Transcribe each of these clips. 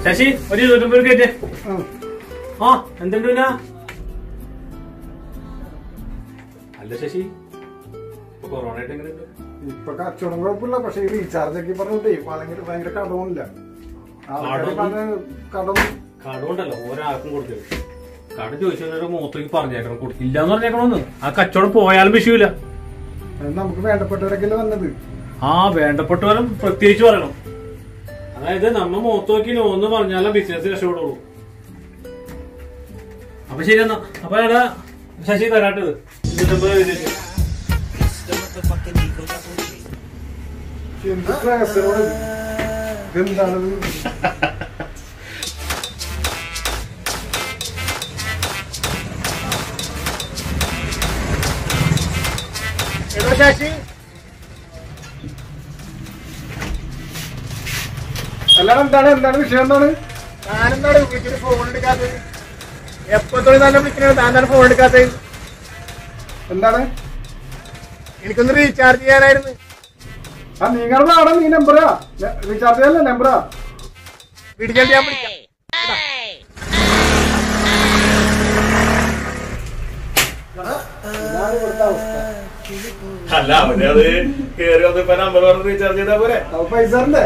ശശി ഒരു ഇരുന്നൂറ്റമ്പത് കയറ്റേ ആ എന്തുണ്ട് പിന്നെ അല്ല ശശി ഇപ്പൊ കൊറോണ ആയിട്ട് എങ്ങനെയുണ്ട് ഇപ്പൊ കച്ചവടം കുഴപ്പമില്ല പക്ഷെ ഈ റീചാർജ് ഒക്കെ പറഞ്ഞിട്ടേ ഭയങ്കര ഭയങ്കര കടവുമില്ല ആൾക്കാര് കടവും- പറഞ്ഞ കടം കടമുണ്ടല്ലോ ഒരാൾക്കും കൊടുക്കരുത് കട ചോദിച്ചവരുടെ മുഖത്തേക്ക് പറഞ്ഞേക്കണം കൊടുക്കില്ല എന്ന് പറഞ്ഞേക്കണമെന്ന് ആ കച്ചവടം പോയാലും വിഷയമില്ല അത് നമുക്ക് വേണ്ടപ്പെട്ടവരൊക്കെ വന്നത് ആ വേണ്ടപ്പെട്ടവരും പ്രത്യേകിച്ച് പറയണം അതായത് നമ്മ മുഖത്ത് നോക്കി നോന്ന് പറഞ്ഞാലേ ബിസിനസ് രക്ഷപ്പെടുള്ളൂ അപ്പൊ ശരി എന്നാ അപ്പൊ എടാ ശശി തരാട്ടത് ഇരുന്നൂറ്റമ്പത് എഴുതിയിട്ട്. എന്ത് പ്രയാസമാണ് ഇത്? ഇതെന്താണിത് എടോ ശശി അല്ലാതെ എന്താണ് എന്താണ് വിഷയം എന്താണ് ഞാനെന്താണ് വിളിച്ചിട്ട് ഫോൺ എടുക്കാത്തത് എപ്പോഴത്തോളം തന്നെ വിളിക്കണത് താൻ തന്നെ ഫോൺ എടുക്കാത്തത് എന്താണ് എനിക്കൊന്ന് റീചാർജ് ചെയ്യാനായിരുന്നു ആ നിങ്ങളുടെ ആടെ നീ നമ്പറാ റീചാർജ് ചെയ്യാനല്ലേ നമ്പറാ വീട്ടിൽ ചെന്ന് ഞാൻ വിളിക്കാം ഇതാണ് ഇവിടുത്തെ അവസ്ഥ അല്ല അവന് അത് കേറി വന്ന് ഇപ്പൊ നമ്പർ പറഞ്ഞ് റീചാർജ് ചെയ്താ പോരെ അത് പൈസ അല്ലേ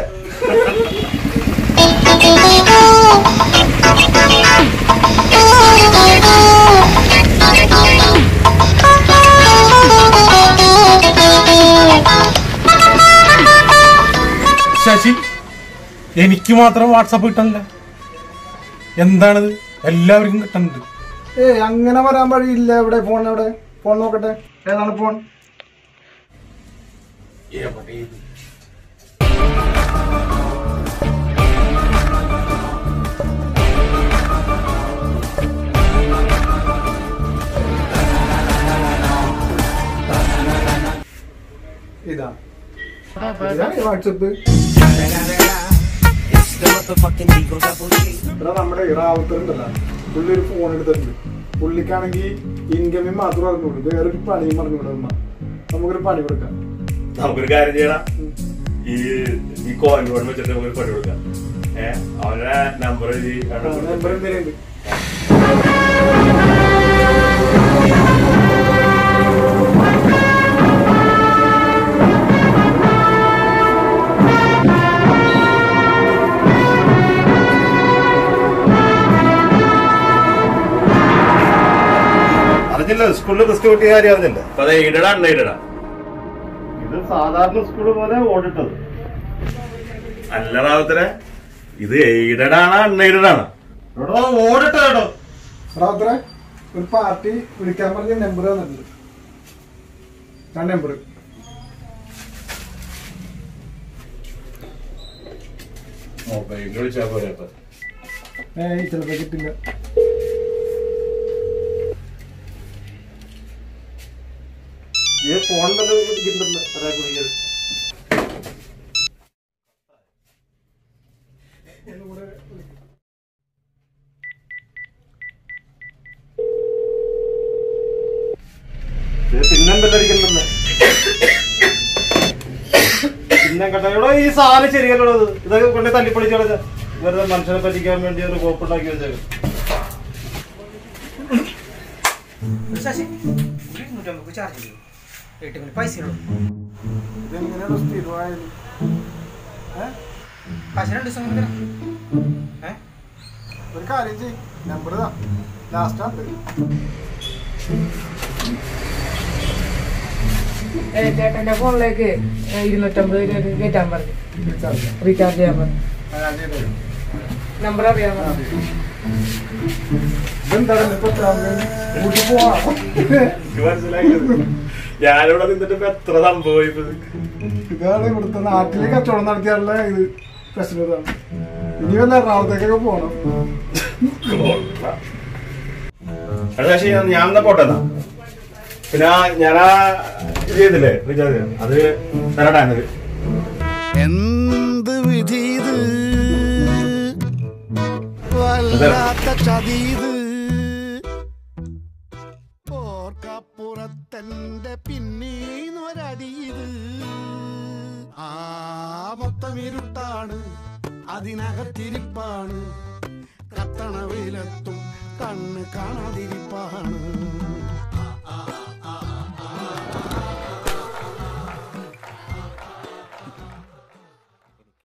ശശി എനിക്ക് മാത്രം വാട്സപ്പ് കിട്ടണില്ല എന്താണിത് എല്ലാവർക്കും കിട്ടുന്നുണ്ട് ഏയ് അങ്ങനെ വരാൻ വഴിയില്ല എവിടെ ഫോൺ എവിടെ ഫോൺ നോക്കട്ടെ ഏതാണ് ഫോൺ ഇതാ ഇതാണ് വാട്സപ്പ് ഇവിടെ നമ്മുടെ റാവത്തറുണ്ടല്ലോ പുള്ളി ഒരു ഫോൺ എടുത്തിട്ടുണ്ട് പുള്ളിക്കാണെങ്കിൽ ഇൻകമിങ് മാത്രം അറിഞ്ഞുള്ളൂ വേറൊരു പണിയും പറഞ്ഞുകൂടെ ഉമ്മ നമുക്കൊരു പണി കൊടുക്കാം നമുക്കൊരു കാര്യം ചെയ്യണം ഈ ഈ കോയിൻ ബോർഡ് വെച്ചിട്ട് നമുക്കൊരു പണി കൊടുക്കാം ഏഹ് അവന്റെ നമ്പർ നമ്പർ എന്തെങ്കിലും അറിഞ്ഞില്ല സ്കൂളിൽ ടെസ്റ്റ് കിട്ടിയ കാര്യം അറിഞ്ഞില്ല അപ്പൊ അത് എയ്ഡഡ് അൺ എയ്ഡഡാ ഇത് സാധാരണ സ്കൂൾ പോലെ ഓടിട്ടത് അല്ല റാവത്തരെ ഇത് എയ്ഡഡ് ആണോ അൺ എയ്ഡഡ് ആണോ എടോ ഓടിട്ട കേട്ടോ റാവത്തറെ ഒരു പാർട്ടി വിളിക്കാൻ പറഞ്ഞ നമ്പർ തന്നിട്ടുണ്ട് ഞാൻ നമ്പർ മൊബൈലിൽ വിളിച്ചാ പോരെ അപ്പൊ ഏയ് ചിലപ്പോ കിട്ടില്ല ഈ ഫോൺ തന്നെ കിട്ടുന്നില്ല ഒരാൾക്ക് വിളിക്കരുത് ഇത് പിന്നെം ബെല്ലടിക്കണ്ടല്ലോ പിന്നെ കേട്ടോ എടോ ഈ സാധനം ശരിയല്ലോ ഇത് ഇതൊക്കെ കൊണ്ട് തല്ലിപ്പൊളിച്ച് കളഞ്ഞ വെറുതെ മനുഷ്യനെ പറ്റിക്കാൻ വേണ്ടി ഒരു കോപ്പുണ്ടാക്കി വെച്ചേക്കും ശശി ഒരു ഇരുന്നൂറ്റമ്പത് ചാർജ് ചെയ്തു എട്ട് പൈസ ഇതെങ്ങനെയാണ് സ്ഥിരമായത് കാശ് രണ്ട് ദിവസം കൊണ്ട് തരാം ഏ ഒരു കാര്യം ചെയ്യും നമ്പർ താ ലാസ്റ്റ് ആണ് ചേട്ടന്റെ ഫോണിലേക്ക് ഇരുന്നൂറ്റമ്പത് രൂപ കയറ്റാൻ പറഞ്ഞു റീചാർജ് റീചാർജ് ചെയ്യാൻ പറഞ്ഞു ഞാൻ ചെയ്തത് നമ്പർ അറിയാമോ ഇതെന്താണ് ഇപ്പൊ കൂട്ടി പോവാ എനിക്ക് മനസ്സിലായത് ഞാനിവിടെ നിന്നിട്ട് ഇപ്പൊ എത്ര സംഭവം ഇപ്പൊ ഇത്. ഇതാണ് ഇവിടുത്തെ നാട്ടിലെ കച്ചവടം നടത്തിയാലുള്ള ഇത് പ്രശ്നം ഇതാണ് ഇനി വല്ല എറണാകുളത്തേക്കൊക്കെ പോണം അത് പക്ഷേ ഞാൻ- ഞാൻ എന്നാ പോട്ടെ എന്നാ. പിന്നെ ആ ഞാനാ ഇത് ചെയ്തില്ലേ റീചാർജ് അത് തരട്ടാനത് എന്ത് വിധീത് വല്ലാത്ത ചതീത് ഓർക്കപ്പുറത്തെന്റെ പിന്നീന്നൊരടിയത് ആ മൊത്തം ഇരുട്ടാണ് അതിനകത്തിരിപ്പാണ് കത്തണ വെയിലത്തും കണ്ണ് കാണാതിരിപ്പാണ്